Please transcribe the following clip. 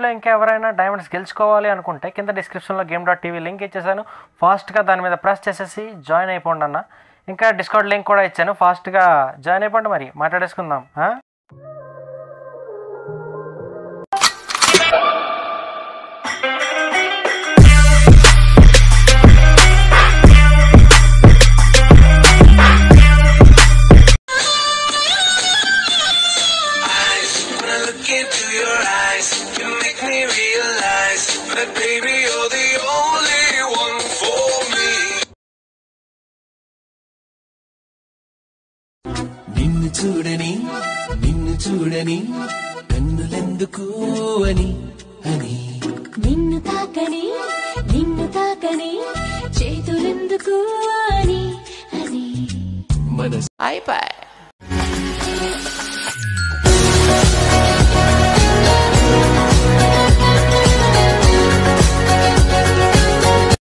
మీలో ఇంకా ఎవరైనా డైమండ్స్ గెలుచుకోవాలి అనుకుంటే కింద డిస్క్రిప్షన్లో గేమ్ డాట్ టీవీ లింక్ ఇచ్చేసాను ఫాస్ట్గా దాని మీద ప్రెస్ చేసేసి జాయిన్ అయిపోండి అన్న ఇంకా డిస్కౌంట్ లింక్ కూడా ఇచ్చాను ఫాస్ట్గా జాయిన్ అయిపోండి మరి మాట్లాడేసుకుందాం ఆ? eyes. When I look into your eyes, you make me realize that baby you're the only one for me. నిన్ను చూడని నిన్ను చూడని కన్నులెందుకు అని అని నిన్ను తాకని నిన్ను తాకని చేతులెందుకు అని అని మనసు iPad.